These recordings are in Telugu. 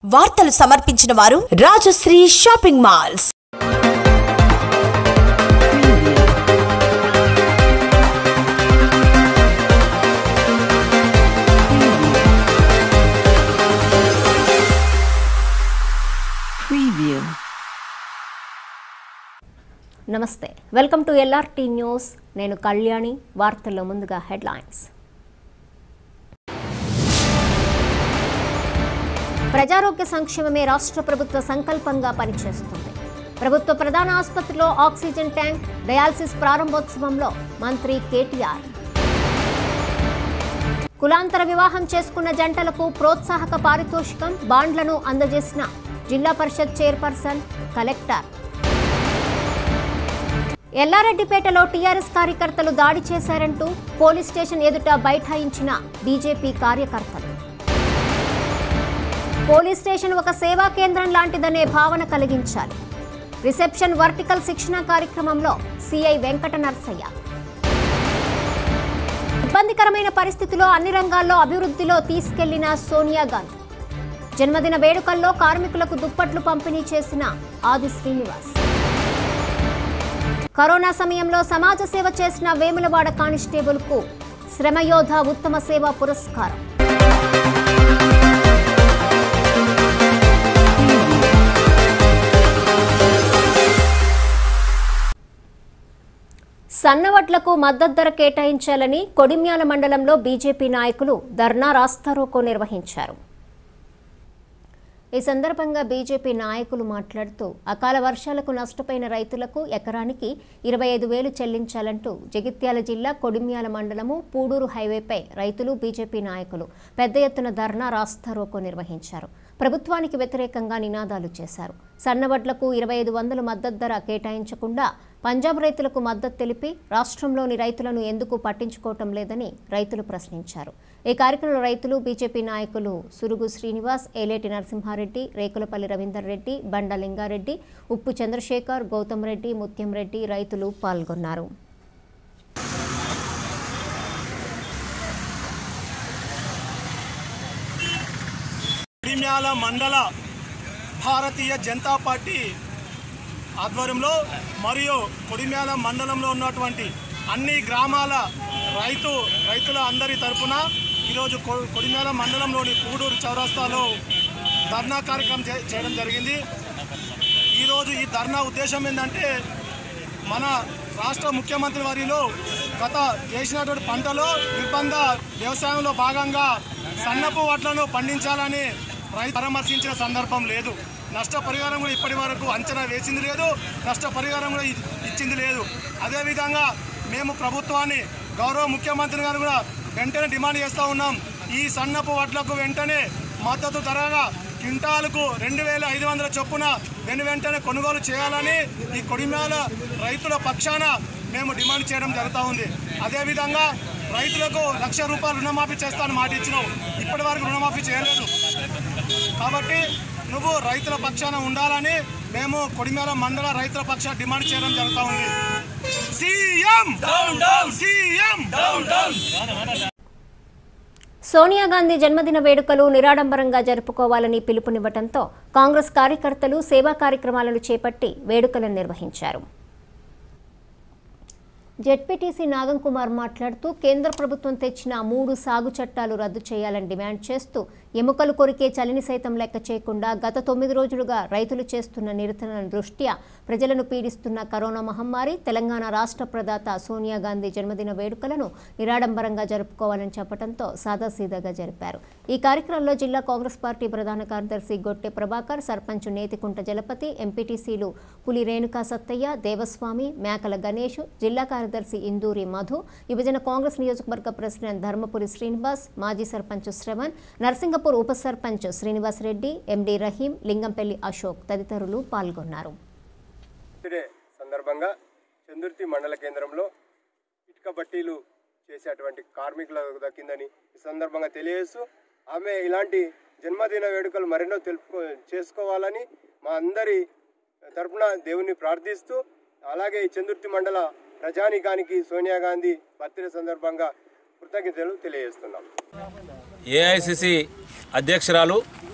వార్తలు సమర్పించిన వారు రాజశ్రీ షాపింగ్ మాల్స్ Preview. నమస్తే వెల్కమ్ టు ఎల్ఆర్టీ న్యూస్ నేను కళ్యాణి వార్తల్లో ముందుగా హెడ్లైన్స్ ప్రజారోగ్య సంక్షేమమే రాష్ట్ర ప్రభుత్వ సంకల్పంగా పనిచేస్తుంది ప్రభుత్వ ప్రధాన ఆసుపత్రిలో ఆక్సిజన్ ట్యాంక్ డయాలసిస్ ప్రారంభోత్సవంలో మంత్రి కేటీఆర్ కులాంతర వివాహం చేసుకున్న జంటలకు ప్రోత్సాహక పారితోషికం బాండ్లను అందజేసిన జిల్లా పరిషత్ చైర్పర్సన్ కలెక్టర్ ఎల్లారెడ్డిపేటలో టీఆర్ఎస్ కార్యకర్తలు దాడి చేశారంటూ పోలీస్ స్టేషన్ ఎదుట బైఠాయించిన బీజేపీ కార్యకర్తలు పోలీస్ స్టేషన్ ఒక సేవా కేంద్రం లాంటిదనే భావన కలిగించాలి రిసెప్షన్ వర్టికల్ శిక్షణ కార్యక్రమంలో సిఐ వెంకట నర్సయ్య ఇబ్బందికరమైన పరిస్థితిలో అన్ని రంగాల్లో అభివృద్ధిలో తీసుకెళ్లిన సోనియా గాంధీ జన్మదిన వేడుకల్లో కార్మికులకు దుప్పట్లు పంపిణీ చేసిన ఆది శ్రీనివాస్ కరోనా సమయంలో సమాజ సేవ చేసిన వేములవాడ కానిస్టేబుల్కు శ్రమయోధ ఉత్తమ సేవ పురస్కారం సన్నవడ్లకు మద్దతు ధర కేటాయించాలని కొడిమ్యాల మండలంలో బీజేపీ నాయకులు ధర్నా రాస్తారోకో నిర్వహించారు ఈ సందర్భంగా బీజేపీ నాయకులు మాట్లాడుతూ అకాల వర్షాలకు నష్టపోయిన రైతులకు ఎకరానికి ఇరవై ఐదు వేలు చెల్లించాలంటూ జగిత్యాల జిల్లా కొడిమ్యాల మండలము పూడూరు హైవేపై రైతులు బీజేపీ నాయకులు పెద్ద ఎత్తున ధర్నా రాస్తారోకో నిర్వహించారు ప్రభుత్వానికి వ్యతిరేకంగా నినాదాలు చేశారు సన్నవడ్లకు ఇరవై ఐదు వందల మద్దతు ధర కేటాయించకుండా పంజాబ్ రైతులకు మద్దతు తెలిపి రాష్ట్రంలోని రైతులను ఎందుకు పట్టించుకోవటం లేదని రైతులు ప్రశ్నించారు ఈ కార్యక్రమంలో రైతులు బీజేపీ నాయకులు సురుగు శ్రీనివాస్ ఏలేటి నరసింహారెడ్డి రేకులపల్లి రవీందర్ రెడ్డి బండ లింగారెడ్డి ఉప్పు చంద్రశేఖర్ గౌతమ్ రెడ్డి ముత్యం రెడ్డి రైతులు పాల్గొన్నారు కొడిమ్యాల మండల భారతీయ జనతా పార్టీ ఆధ్వర్యంలో మరియు కొడిమ్యాల మండలంలో ఉన్నటువంటి అన్ని గ్రామాల రైతు రైతుల అందరి తరపున ఈరోజు కొ- కొడిమ్యాల మండలంలోని పూడూరు చౌరస్తాలో ధర్నా కార్యక్రమం చే- చేయడం జరిగింది ఈరోజు ఈ ధర్నా ఉద్దేశం ఏంటంటే మన రాష్ట్ర ముఖ్యమంత్రి వర్యులు గత చేసినటువంటి పంటలో నిర్బంధ వ్యవసాయంలో భాగంగా సన్నపు వడ్లను పండించాలని రైతు పరామర్శించిన సందర్భం లేదు నష్టపరిహారం కూడా ఇప్పటి వరకు అంచనా వేసింది లేదు నష్టపరిహారం కూడా ఇ- ఇచ్చింది లేదు అదేవిధంగా మేము ప్రభుత్వాన్ని గౌరవ ముఖ్యమంత్రి గారు కూడా వెంటనే డిమాండ్ చేస్తూ ఉన్నాం ఈ సన్నపు వడ్లకు వెంటనే మద్దతు ధరగా క్వింటాలకు రెండు వేల ఐదు వందల చొప్పున వెను వెంటనే కొనుగోలు చేయాలని ఈ కొడిమేల రైతుల పక్షాన మేము డిమాండ్ చేయడం జరుగుతూ ఉంది అదేవిధంగా రైతులకు లక్ష రూపాయలు రుణమాఫీ చేస్తానని మాట ఇచ్చినావు ఇప్పటి వరకు రుణమాఫీ చేయలేదు కాబట్టి నువ్వు రైతుల పక్షాన ఉండాలని మేము కొడిమేల మండల రైతుల పక్షాన డిమాండ్ చేయడం జరుగుతూ ఉంది సీఎం సీఎం సోనియా గాంధీ జన్మదిన వేడుకలు నిరాడంబరంగా జరుపుకోవాలని పిలుపునివ్వడంతో కాంగ్రెస్ కార్యకర్తలు సేవా కార్యక్రమాలను చేపట్టి వేడుకలను నిర్వహించారు జెడ్పీటీసీ నాగం కుమార్ మాట్లాడుతూ కేంద్ర ప్రభుత్వం తెచ్చిన మూడు సాగు చట్టాలు రద్దు చేయాలని డిమాండ్ చేస్తూ ఎముకలు కొరికే చలిని సైతం లెక్క చేయకుండా గత తొమ్మిది రోజులుగా రైతులు చేస్తున్న నిరసన దృష్ట్యా ప్రజలను పీడిస్తున్న కరోనా మహమ్మారి తెలంగాణ రాష్ట్ర ప్రదాత సోనియా గాంధీ జన్మదిన వేడుకలను నిరాడంబరంగా జరుపుకోవాలని చెప్పడంతో సాదాసీదాగా జరిపారు ఈ కార్యక్రమంలో జిల్లా కాంగ్రెస్ పార్టీ ప్రధాన కార్యదర్శి గొట్టె ప్రభాకర్ సర్పంచ్ నేతికుంట జలపతి ఎంపీటీసీలు పులి రేణుకా సత్తయ్య దేవస్వామి మేకల గణేష్ జిల్లా కార్యదర్శి ఇందూరి మధు విభజన కాంగ్రెస్ నియోజకవర్గ ప్రెసిడెంట్ ధర్మపురి శ్రీనివాస్ మాజీ సర్పంచ్ శ్రవణ్ నర్సింగపూర్ ఉప సర్పంచ్ శ్రీనివాస్ రెడ్డి ఎండి రహీం లింగంపల్లి అశోక్ తదితరులు పాల్గొన్నారు బర్త్డే సందర్భంగా చందుర్తి మండల కేంద్రంలో ఇటుక బట్టీలు చేసేటువంటి కార్మికుల దక్కిందని ఈ సందర్భంగా తెలియజేస్తూ ఆమె ఇలాంటి జన్మదిన వేడుకలు మరెన్నో తెలుపుకో చేసుకోవాలని మా అందరి తరపున దేవుని ప్రార్థిస్తూ అలాగే ఈ చందుర్తి మండల ప్రజానీకానికి సోనియా గాంధీ బర్త్డే సందర్భంగా కృతజ్ఞతలు తెలియజేస్తున్నాం ఏఐసిసి అధ్యక్షురాలు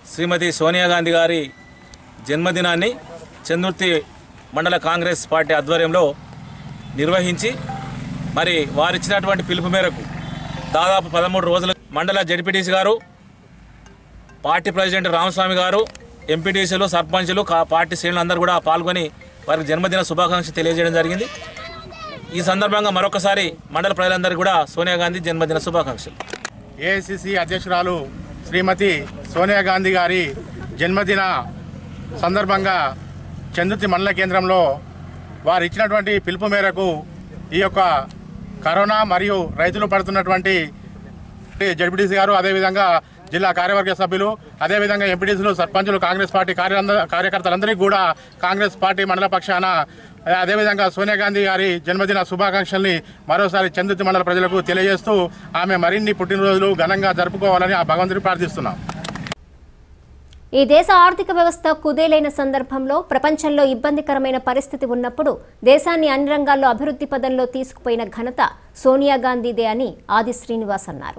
శ్రీమతి సోనియా గాంధీ గారి జన్మదినాన్ని చందుర్తి మండల కాంగ్రెస్ పార్టీ ఆధ్వర్యంలో నిర్వహించి మరి వారిచ్చినటువంటి పిలుపు మేరకు దాదాపు పదమూడు రోజులు మండల జడ్పీటీసీ గారు పార్టీ ప్రెసిడెంట్ రామస్వామి గారు ఎంపీటీసీలు సర్పంచులు కా- పార్టీ శ్రేణులు అందరూ కూడా పాల్గొని వారికి జన్మదిన శుభాకాంక్షలు తెలియజేయడం జరిగింది ఈ సందర్భంగా మరొకసారి మండల ప్రజలందరికీ కూడా సోనియా గాంధీ జన్మదిన శుభాకాంక్షలు ఏఐసిసి అధ్యక్షురాలు శ్రీమతి సోనియా గాంధీ గారి జన్మదిన సందర్భంగా చందుర్తి మండల కేంద్రంలో వారు ఇచ్చినటువంటి పిలుపు మేరకు ఈ యొక్క కరోనా మరియు రైతులు పడుతున్నటువంటి జడ్పీటీసీ గారు అదేవిధంగా జిల్లా కార్యవర్గ సభ్యులు అదేవిధంగా ఎంపీటీసీలు సర్పంచులు కాంగ్రెస్ పార్టీ కార్య కార్యకర్తలందరికీ కూడా కాంగ్రెస్ పార్టీ మండల పక్షాన అదేవిధంగా సోనియా గాంధీ గారి జన్మదిన శుభాకాంక్షల్ని మరోసారి చందుర్తి మండల ప్రజలకు తెలియజేస్తూ ఆమె మరిన్ని పుట్టినరోజులు ఘనంగా జరుపుకోవాలని ఆ భగవంతుని ప్రార్థిస్తున్నాం ఈ దేశ ఆర్థిక వ్యవస్థ కుదేలైన సందర్భంలో ప్రపంచంలో ఇబ్బందికరమైన పరిస్థితి ఉన్నప్పుడు దేశాన్ని అన్ని రంగాల్లో అభివృద్ధి పదంలో తీసుకుపోయిన ఘనత సోనియా గాంధీదే అని ఆది శ్రీనివాస్ అన్నారు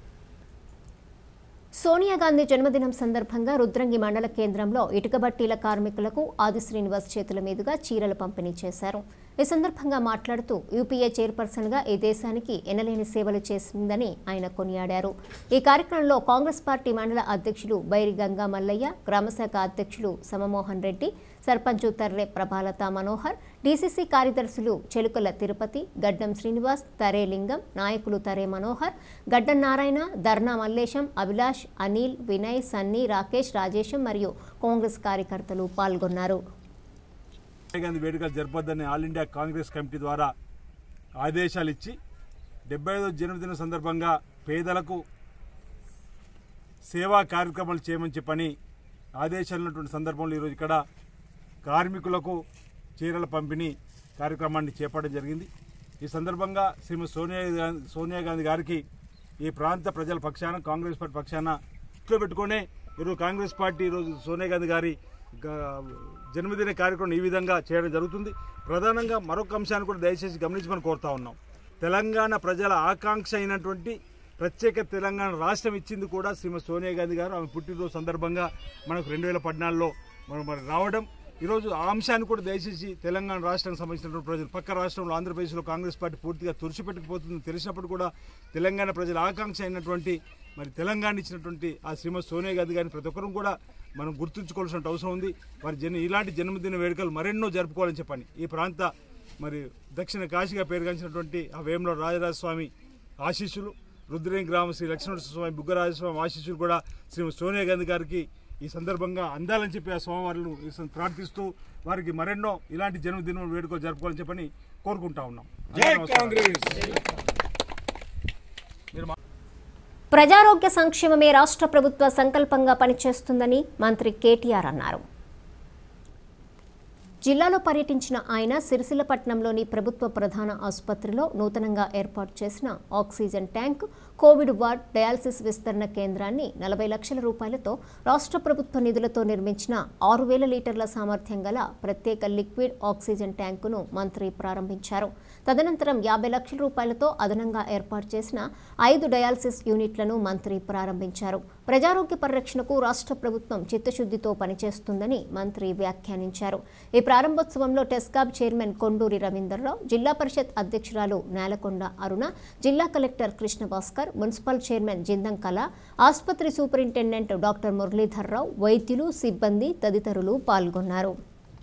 సోనియా గాంధీ జన్మదినం సందర్భంగా రుద్రంగి మండల కేంద్రంలో ఇటుక బట్టీల కార్మికులకు ఆది శ్రీనివాస్ చేతుల మీదుగా చీరలు పంపిణీ చేశారు ఈ సందర్భంగా మాట్లాడుతూ యూపీఏ చైర్పర్సన్గా ఈ దేశానికి ఎనలేని సేవలు చేసిందని ఆయన కొనియాడారు ఈ కార్యక్రమంలో కాంగ్రెస్ పార్టీ మండల అధ్యక్షులు బైరి గంగా మల్లయ్య గ్రామశాఖ అధ్యక్షులు సమమోహన్ రెడ్డి సర్పంచ్ తర్రె ప్రభాలత మనోహర్ డీసీసీ కార్యదర్శులు చెలుకల తిరుపతి గడ్డం శ్రీనివాస్ తరే లింగం నాయకులు తరే మనోహర్ గడ్డం నారాయణ ధర్నా మల్లేశం అభిలాష్ అనిల్ వినయ్ సన్నీ రాకేష్ రాజేశం మరియు కాంగ్రెస్ కార్యకర్తలు పాల్గొన్నారు సోనియా గాంధీ వేడుకలు జరపొద్దని ఆల్ ఇండియా కాంగ్రెస్ కమిటీ ద్వారా ఆదేశాలు ఇచ్చి డెబ్బై ఐదో జన్మదిన సందర్భంగా పేదలకు సేవా కార్యక్రమాలు చేయమని చెప్పని ఆదేశాలు ఉన్నటువంటి సందర్భంలో ఈరోజు ఇక్కడ కార్మికులకు చీరల పంపిణీ కార్యక్రమాన్ని చేపట్టడం జరిగింది ఈ సందర్భంగా శ్రీమతి సోనియా గాంధీ సోనియా గాంధీ గారికి ఈ ప్రాంత ప్రజల పక్షాన కాంగ్రెస్ పార్టీ పక్షాన దృష్టిలో పెట్టుకునే ఈరోజు కాంగ్రెస్ పార్టీ ఈరోజు సోనియా గాంధీ గారి గా- జన్మదిన కార్యక్రమం ఈ విధంగా చేయడం జరుగుతుంది ప్రధానంగా మరొక అంశాన్ని కూడా దయచేసి గమనించమని కోరుతా ఉన్నాం తెలంగాణ ప్రజల ఆకాంక్ష అయినటువంటి ప్రత్యేక తెలంగాణ రాష్ట్రం ఇచ్చింది కూడా శ్రీమతి సోనియా గాంధీ గారు ఆమె పుట్టినరోజు సందర్భంగా మనకు రెండు వేల పద్నాలుగులో మనం మరి రావడం ఈరోజు ఆ అంశాన్ని కూడా దయచేసి తెలంగాణ రాష్ట్రానికి సంబంధించినటువంటి ప్రజలు పక్క రాష్ట్రంలో ఆంధ్రప్రదేశ్లో కాంగ్రెస్ పార్టీ పూర్తిగా తుడిచిపెట్టుకుపోతుందని తెలిసినప్పుడు కూడా తెలంగాణ ప్రజల ఆకాంక్ష అయినటువంటి మరి తెలంగాణ ఇచ్చినటువంటి ఆ శ్రీమతి సోనియా గాంధీ గారిని ప్రతి ఒక్కరూ కూడా మనం గుర్తుంచుకోవాల్సిన అవసరం ఉంది వారి జన్మ ఇలాంటి జన్మదిన వేడుకలు మరెన్నో జరుపుకోవాలని చెప్పని ఈ ప్రాంత మరి దక్షిణ కాశీగా పేరుగాంచినటువంటి ఆ వేముల రాజరాజస్వామి ఆశీస్సులు రుద్రేం గ్రామ శ్రీ లక్ష్మణ స్వామి బుగ్గరాజస్వామి ఆశీస్సులు కూడా శ్రీమతి సోనియా గాంధీ గారికి ఈ సందర్భంగా అందాలని చెప్పి ఆ స్వామివారిని ఈ సం- ప్రార్థిస్తూ వారికి మరెన్నో ఇలాంటి జన్మదినం వేడుకలు జరుపుకోవాలని చెప్పని కోరుకుంటా ఉన్నాం ప్రజారోగ్య సంక్షేమమే రాష్ట్ర ప్రభుత్వ సంకల్పంగా పనిచేస్తుందని మంత్రి కేటీఆర్ అన్నారు జిల్లాలో పర్యటించిన ఆయన సిరిసిల్లపట్నంలోని ప్రభుత్వ ప్రధాన ఆసుపత్రిలో నూతనంగా ఏర్పాటు చేసిన oxygen tank covid ward dialysis విస్తరణ కేంద్రాన్ని నలభై లక్షల రూపాయలతో రాష్ట్ర ప్రభుత్వ నిధులతో నిర్మించిన ఆరు వేల లీటర్ల సామర్థ్యం గల ప్రత్యేక లిక్విడ్ ఆక్సిజన్ ట్యాంకును మంత్రి ప్రారంభించారు తదనంతరం యాభై లక్షల రూపాయలతో అదనంగా ఏర్పాటు చేసిన ఐదు డయాలసిస్ యూనిట్లను మంత్రి ప్రారంభించారు ప్రజారోగ్య పరిరక్షణకు రాష్ట్ర ప్రభుత్వం చిత్తశుద్ధితో పనిచేస్తుందని మంత్రి వ్యాఖ్యానించారు ఈ ప్రారంభోత్సవంలో టెస్కాబ్ చైర్మన్ కొండూరి రవీందర్రావు జిల్లా పరిషత్ అధ్యక్షురాలు నేలకొండ అరుణ జిల్లా collector Krishna Bhaskar municipal chairman Jindam Kala ఆసుపత్రి సూపరింటెండెంట్ డాక్టర్ మురళీధర్రావు వైద్యులు సిబ్బంది తదితరులు పాల్గొన్నారు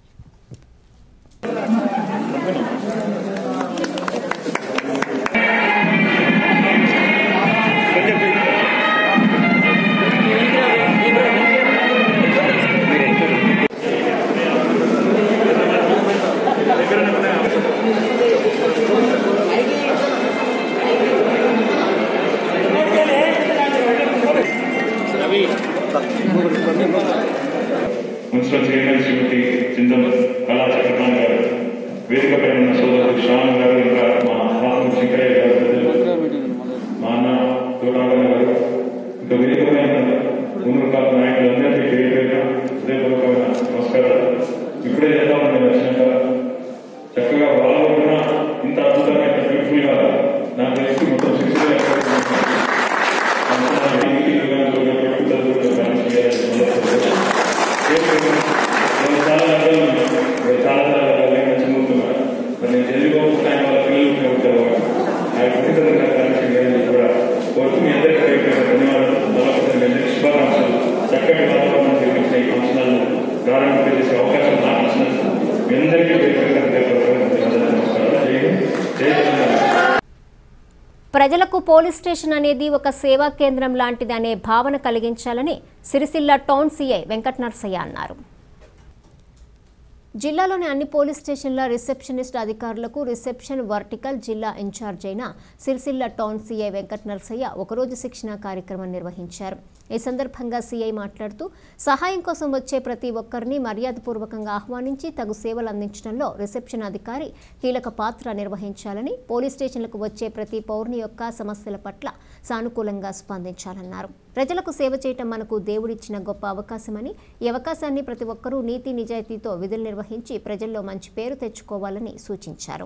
మున్సిపల్ చైర్మన్ శ్రీమతి చిందం కళా చక్రపాణి గారు వేదికపై ఉన్న సోదరుడు శ్యామ్ గారు ఇంకా మా ఆత్మ శంకరయ్య గారు పెద్దలు, మా అన్న తోడారాయణ గారు ఇంకా వేదికపై ఉన్న ఉన్నత నాయకులందరికీ పేరు పేరున హృదయపూర్వకమైన నమస్కారాలు ఇప్పుడే చేద్దామని నేను వచ్చినాక చక్కగా వాళ్ళు కూడా ఇంత అద్భుతంగా ఇంత బ్యూటిఫుల్ గా నాకు తెలిసి మొత్తం సిక్స్ ప్రజలకు పోలీస్ స్టేషన్ అనేది ఒక సేవా కేంద్రం లాంటిది అనే భావన కలిగించాలని సిరిసిల్ల టౌన్ సీఐ వెంకట నరసయ్య అన్నారు జిల్లాలోని అన్ని పోలీస్ స్టేషన్ల రిసెప్షనిస్ట్ అధికారులకు రిసెప్షన్ వర్టికల్ జిల్లా ఇన్ఛార్జ్ అయిన సిరిసిల్ల టౌన్ సీఐ వెంకట నరసయ్య ఒకరోజు శిక్షణ కార్యక్రమం నిర్వహించారు ఈ సందర్భంగా సీఐ మాట్లాడుతూ సహాయం కోసం వచ్చే ప్రతి ఒక్కరిని మర్యాదపూర్వకంగా ఆహ్వానించి తగు సేవలు అందించడంలో రిసెప్షన్ అధికారి కీలక పాత్ర నిర్వహించాలని పోలీస్ స్టేషన్లకు వచ్చే ప్రతి పౌరుని యొక్క సమస్యల పట్ల సానుకూలంగా స్పందించాలన్నారు ప్రజలకు సేవ చేయటం మనకు దేవుడిచ్చిన గొప్ప అవకాశమని ఈ అవకాశాన్ని ప్రతి ఒక్కరూ నీతి నిజాయితీతో విధులు నిర్వహించి ప్రజల్లో మంచి పేరు తెచ్చుకోవాలని సూచించారు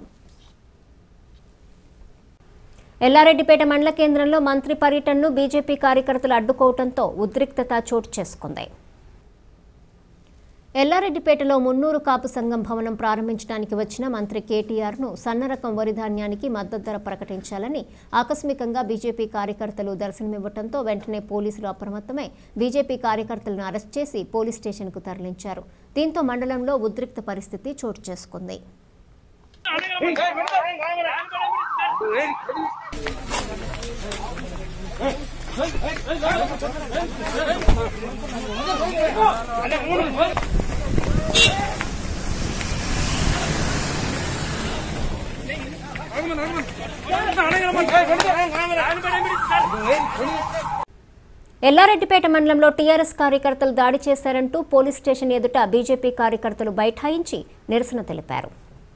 ఎల్లారెడ్డిపేట మండల కేంద్రంలో మంత్రి పర్యటనను బీజేపీ కార్యకర్తలు అడ్డుకోవడంతో ఉద్రిక్తత చోటు చేసుకుంది ఎల్లారెడ్డిపేటలో మున్నూరు కాపు సంఘం భవనం ప్రారంభించడానికి వచ్చిన మంత్రి కేటీఆర్ను సన్నరకం వరి ధాన్యానికి మద్దతు ధర ప్రకటించాలని ఆకస్మికంగా బీజేపీ కార్యకర్తలు దర్శనమివ్వడంతో వెంటనే పోలీసులు అప్రమత్తమై బీజేపీ కార్యకర్తలను అరెస్ట్ చేసి పోలీస్ స్టేషన్కు తరలించారు దీంతో మండలంలో ఉద్రిక్త పరిస్థితి చోటు చేసుకుంది ఎల్లారెడ్డిపేట మండలంలో టీఆర్ఎస్ కార్యకర్తలు దాడి చేశారంటూ పోలీస్ స్టేషన్ ఎదుట బీజేపీ కార్యకర్తలు బైఠాయించి నిరసన తెలిపారు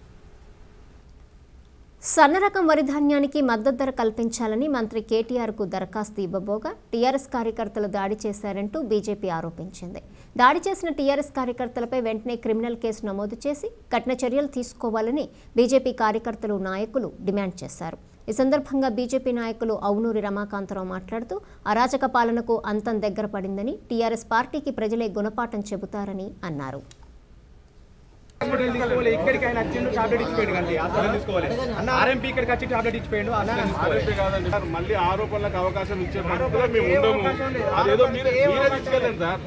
సన్నరకం వరి ధాన్యానికి మద్దతు ధర కల్పించాలని మంత్రి కేటీఆర్కు దరఖాస్తు ఇవ్వబోగా టీఆర్ఎస్ కార్యకర్తలు దాడి చేశారంటూ బీజేపీ ఆరోపించింది దాడి చేసిన టీఆర్ఎస్ కార్యకర్తలపై వెంటనే క్రిమినల్ కేసు నమోదు చేసి కఠిన చర్యలు తీసుకోవాలని బీజేపీ కార్యకర్తలు నాయకులు డిమాండ్ చేశారు ఈ సందర్భంగా బీజేపీ నాయకులు అవునూరి రమాకాంతరావు మాట్లాడుతూ అరాచక పాలనకు అంతం దగ్గర పడిందని టీఆర్ఎస్ పార్టీకి ప్రజలే గుణపాఠం చెబుతారని అన్నారు హాస్పిటల్ తీసుకోవాలి ఇక్కడికి ఆయన వచ్చిండు టాబ్లెట్ ఇచ్చిపోయాడు కండి హాస్పిటల్ తీసుకోవాలి అన్న ఆర్ఎంపీ ఇక్కడికి వచ్చి టాబ్లెట్ ఇచ్చిపోయాడు హాస్పిటల్ తీసుకోవాలి కాదండి సార్ మళ్ళీ ఆరోపణలకు అవకాశం ఇచ్చే పరిస్థితిలో మేము ఉండము అదేదో మీరే మీరే తీసుకెళ్ళండి సార్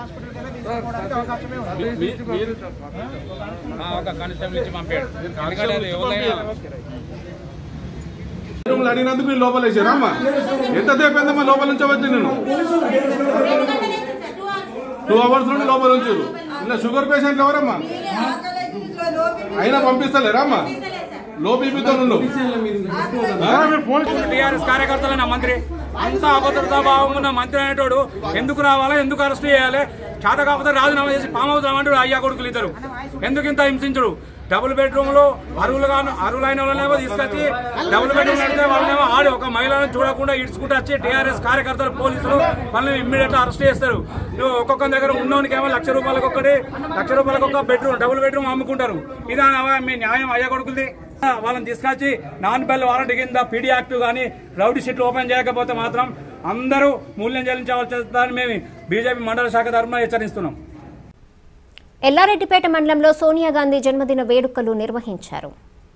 మీ- మీరు ఒక కానిస్టేబుల్ ఇచ్చి పంపాడు ఎందుకంటే అది ఎవరైనా రూమ్లో అడిగినందుకు మీరు లోపల వేసారా అమ్మా ఎంతసేపు అయిందమ్మా లోపల ఉంచవచ్చు నేను టూ అవర్స్ నుండి లోపల ఉంచారు ఇలా షుగర్ పేషెంట్లు ఎవరమ్మా అయినా పంపిస్తలేరా అమ్మా లో బీపీతో నుండు టీఆర్ఎస్ కార్యకర్తలైన మంత్రి అంత అభద్రతా భావం ఉన్న మంత్రి అనేటోడు ఎందుకు రావాలా ఎందుకు అరెస్ట్ చేయాలి చేత కాకపోతే రాజీనామా చేసి పామ్ హౌస్ రామంటాడు అయ్యా కొడుకులు ఇద్దరు ఎందుకు ఇంత హింసించడు డబుల్ బెడ్రూమ్ లో అరువులుగా అరువులైన వాళ్ళనేమో తీసుకొచ్చి డబుల్ బెడ్రూమ్ నడితే వాళ్ళనేమో ఆడి ఒక మహిళను చూడకుండా ఇడ్చుకుంటూ వచ్చి టీఆర్ఎస్ కార్యకర్తలు పోలీసులు వాళ్ళని ఇమ్మీడియట్ అరెస్ట్ చేస్తారు నువ్వు ఒక్కొక్క దగ్గర ఉన్నోనికేమో లక్ష రూపాయలకు ఒకటి లక్ష రూపాయలకు ఒక బెడ్రూమ్ డబుల్ బెడ్రూమ్ అమ్ముకుంటారు ఇదా మీ న్యాయం అయ్యా కొడుకులది వాళ్ళని తీసుకొచ్చి నాన్ బెల్ వారంటీ కింద పీడీ యాక్ట్ కానీ రౌడీ షీట్లు ఓపెన్ చేయకపోతే మాత్రం అందరూ మూల్యం చెల్లించవలసి వస్తుందని మేము బీజేపీ మండల శాఖ తరఫున హెచ్చరిస్తున్నాం ఎల్లారెడ్డిపేట మండలంలో సోనియా గాంధీ జన్మదిన వేడుకలు నిర్వహించారు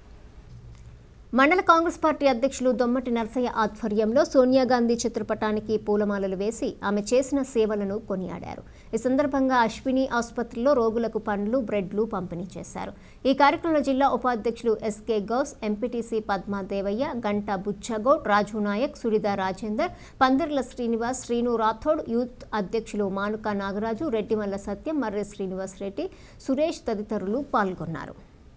మండల కాంగ్రెస్ పార్టీ అధ్యక్షులు దొమ్మటి నరసయ్య ఆధ్వర్యంలో సోనియా గాంధీ చిత్రపటానికి పూలమాలలు వేసి ఆమె చేసిన సేవలను కొనియాడారు ఈ సందర్భంగా అశ్విని ఆసుపత్రిలో రోగులకు పండ్లు బ్రెడ్లు పంపిణీ చేశారు ఈ కార్యక్రమంలో జిల్లా ఉపాధ్యక్షులు SK Ghouse MPTC Padma Devaiah Ganta Buchagoud Raju Naik Sudida Rajender Pandirla Srinivas Srinu Rathod youth అధ్యక్షులు మానుక నాగరాజు రెడ్డిమల్ల సత్యం మర్రి శ్రీనివాస్ రెడ్డి సురేష్ తదితరులు పాల్గొన్నారు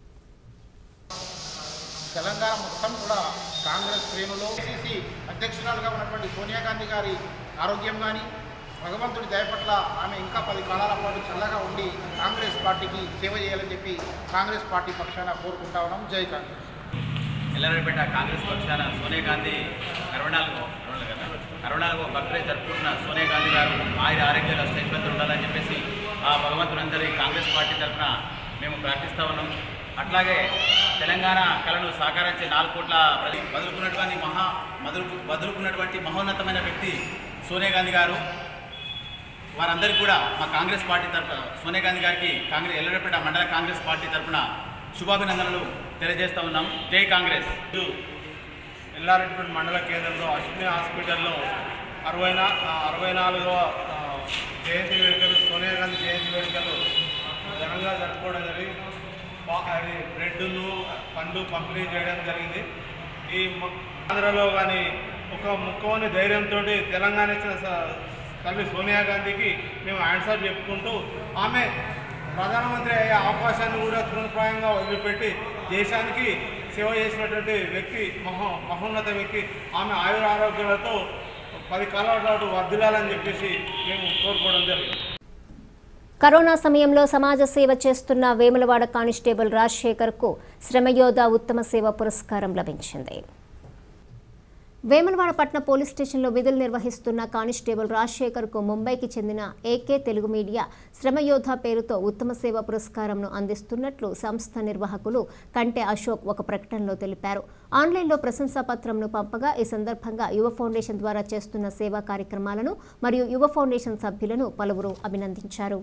తెలంగాణ మొత్తం కూడా కాంగ్రెస్ శ్రేణులో సిసి అధ్యక్షురాలుగా ఉన్నటువంటి సోనియా గాంధీ గారి ఆరోగ్యం కానీ భగవంతుడి దయ పట్ల ఆమె ఇంకా పది కాలాల పాటు చల్లగా ఉండి కాంగ్రెస్ పార్టీకి సేవ చేయాలని చెప్పి కాంగ్రెస్ పార్టీ పక్షాన కోరుకుంటా ఉన్నాం జై కాంగ్రెస్ ఎల్లారెడ్డిపేట కాంగ్రెస్ పక్షాన సోనియా గాంధీ అరవై నాలుగు అరవై నాలుగో బర్త్డే జరుపుకుంటున్న సోనియా గాంధీ గారు ఆయుర ఆరోగ్యాలు శ్రేష్ఠత ఉండాలని చెప్పేసి ఆ భగవంతులందరి కాంగ్రెస్ పార్టీ తరఫున మేము ప్రార్థిస్తా ఉన్నాం అట్లాగే తెలంగాణ కళను సాకారించే నాలుగు కోట్ల ప్రజలు వదులుకున్నటువంటి మహా వదులు వదులుకున్నటువంటి మహోన్నతమైన వ్యక్తి సోనియా గాంధీ గారు వారందరికీ కూడా మా కాంగ్రెస్ పార్టీ తరఫున సోనియా గాంధీ గారికి కాంగ్రెస్ ఎల్లడపేట మండల కాంగ్రెస్ పార్టీ తరఫున శుభాభినందనలు తెలియజేస్తా ఉన్నాం జై కాంగ్రెస్ ఎల్లారెడ్డిపేట మండల కేంద్రంలో అశ్విని హాస్పిటల్లో అరవై నా అరవై నాలుగవ ఆ, జయంతి వేడుకలు సోనియా గాంధీ జయంతి వేడుకలు ఘనంగా జరుపుకోవడం జరిగింది పా- అది బ్రెడ్లు పండ్లు పంపిణీ చేయడం జరిగింది ఈ మొ- ఆంధ్రలో కానీ ఒక ముక్కవని ధైర్యంతో తెలంగాణ ఇచ్చిన స- తల్లి సోనియా గాంధీకి మేము ఆన్సర్ చెప్పుకుంటూ ఆమె ప్రధానమంత్రి అయ్యే అవకాశాన్ని కూడా తృణప్రాయంగా వదిలిపెట్టి దేశానికి సేవ చేసినటువంటి వ్యక్తి మహో మహోన్నత వ్యక్తి ఆమె ఆయుర ఆరోగ్యాలతో పది కాలాల పాటు వర్ధిల్లాలని చెప్పేసి మేము కోరుకోవడం జరిగింది కరోనా సమయంలో సమాజ సేవ చేస్తున్న వేములవాడ కానిస్టేబుల్ రాజశేఖర్కు శ్రమయోధ ఉత్తమ సేవ పురస్కారం లభించింది వేములవాడ పట్న పోలీస్ స్టేషన్లో విధులు నిర్వహిస్తున్న కానిస్టేబుల్ రాజశేఖర్కు ముంబైకి చెందిన ఏకే తెలుగు మీడియా శ్రమయోధ పేరుతో ఉత్తమ సేవ పురస్కారంను అందిస్తున్నట్లు సంస్థ నిర్వాహకులు కంటే అశోక్ ఒక ప్రకటనలో తెలిపారు ఆన్లైన్లో ప్రశంసా పత్రంను పంపగా ఈ సందర్భంగా యువ ఫౌండేషన్ ద్వారా చేస్తున్న సేవా కార్యక్రమాలను మరియు యువ ఫౌండేషన్ సభ్యులను పలువురు అభినందించారు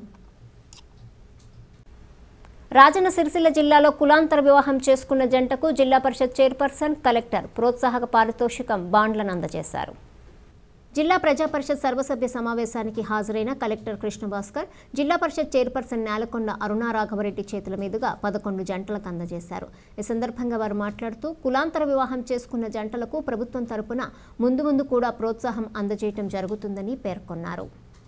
రాజన్న సిరిసిల్ల జిల్లాలో కులాంతర వివాహం చేసుకున్న జంటకు జిల్లా పరిషత్ చైర్పర్సన్ కలెక్టర్ ప్రోత్సాహక పారితోషికం బాండ్లను అందజేశారు జిల్లా ప్రజా పరిషత్ సర్వసభ్య సమావేశానికి హాజరైన కలెక్టర్ కృష్ణభాస్కర్ జిల్లా పరిషత్ చైర్పర్సన్ నేలకొండ అరుణా రాఘవరెడ్డి చేతుల మీదుగా పదకొండు జంటలకు అందజేశారు ఈ సందర్భంగా వారు మాట్లాడుతూ కులాంతర వివాహం చేసుకున్న జంటలకు ప్రభుత్వం తరపున ముందు ముందు కూడా ప్రోత్సాహం అందజేయటం జరుగుతుందని పేర్కొన్నారు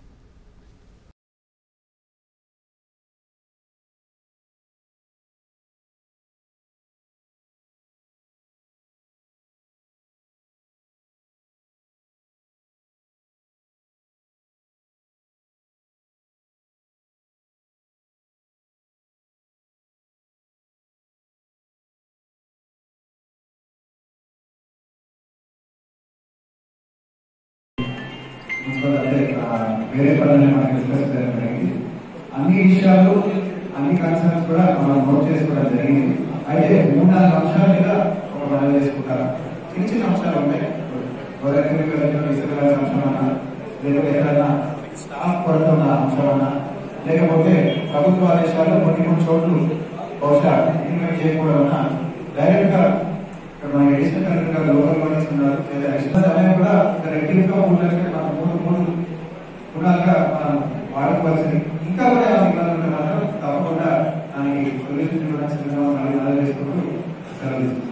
అంటే ఆ, వేరే పదాన్ని మనకి డిస్కస్ చేయడం జరిగింది అన్ని విషయాలు అన్ని కన్సర్న్స్ కూడా మనం నోట్ చేసుకోవడం జరిగింది అయితే మూడు నాలుగు అంశాల మీద ఒక మనం చేసుకుంటారు చిన్న చిన్న అంశాలు ఉంటాయి ఎవరైనా ఇసుక అంశం అన్నా లేకపోతే ఎక్కడైనా స్టాఫ్ పడుతున్న అంశం అన్నా లేకపోతే ప్రభుత్వ ఆదేశాలు కొన్ని కొన్ని చోట్ల బహుశా ఇంప్లిమెంట్ చేయకపోవడం అన్నా డైరెక్ట్ గా ఇక్కడ మన ఎడిషనల్ కలెక్టర్ గారు లోకల్ బాడీస్ ఉన్నారు లేదా ఎడిషనల్ సమయం కూడా రెగ్యులర్ గా ఉండాలంటే మనం మూడు మూడు గుణాలుగా మనం వాడుకోవాల్సింది ఇంకా కూడా ఏమైనా ఇబ్బందులు ఉంటే మాత్రం తప్పకుండా దానికి సొల్యూషన్ కూడా సిద్ధంగా ఉండాలని అలా చేసుకుంటూ సెలవు తీసుకుంటాం.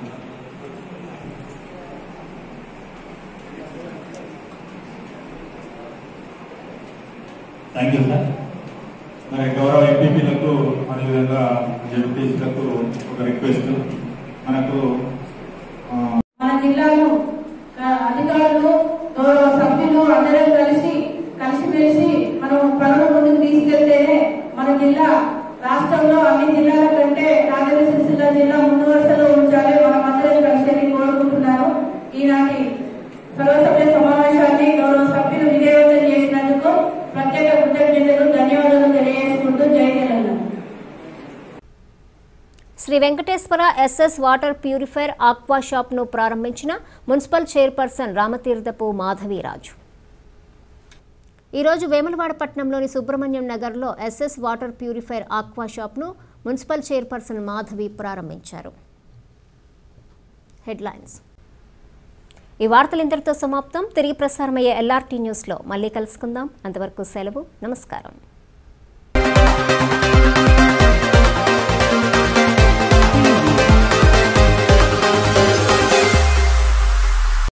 థ్యాంక్ యూ సార్ మరి గౌరవ ఎంపీపీలకు అదేవిధంగా జడ్పీసీలకు ఒక రిక్వెస్ట్ మనకు ఆ, మన జిల్లాలో ఆ, అధికారులు గౌరవ సభ్యులు అందరం కలిసి కలిసిమెలిసి మనం పనులు ముందుకు తీసుకెళ్తేనే మన జిల్లా రాష్ట్రంలో అన్ని జిల్లాల కంటే రాజన్న సిరిసిల్ల జిల్లా ముందు వరుసలో ఉంచాలి మనం అందరం కలిసి కోరుకుంటున్నాను ఈనాటి సర్వసభ్య సమావేశాన్ని గౌరవ సభ్యులు విజయవంతం చేసినందుకు ప్రత్యేక కృతజ్ఞతలు ధన్యవాదాలు తెలియజేసుకుంటూ జై Telangana Shri Venkateshwara SS water purifier aqua షాప్ను ప్రారంభించిన మున్సిపల్ చైర్పర్సన్ రామతీర్థపు మాధవీరాజు ఈరోజు వేములవాడ పట్టణంలోని సుబ్రహ్మణ్యం నగర్లో ఎస్ఎస్ వాటర్ ప్యూరిఫైర్ ఆక్వా షాప్ను మున్సిపల్ చైర్పర్సన్ మాధవి ప్రారంభించారు హెడ్లైన్స్ ఈ వార్తలు ఇంతటితో సమాప్తం తిరిగి ప్రసారమయ్యే ఎల్ఆర్టీ న్యూస్లో మళ్ళీ కలుసుకుందాం అంతవరకు సెలవు నమస్కారం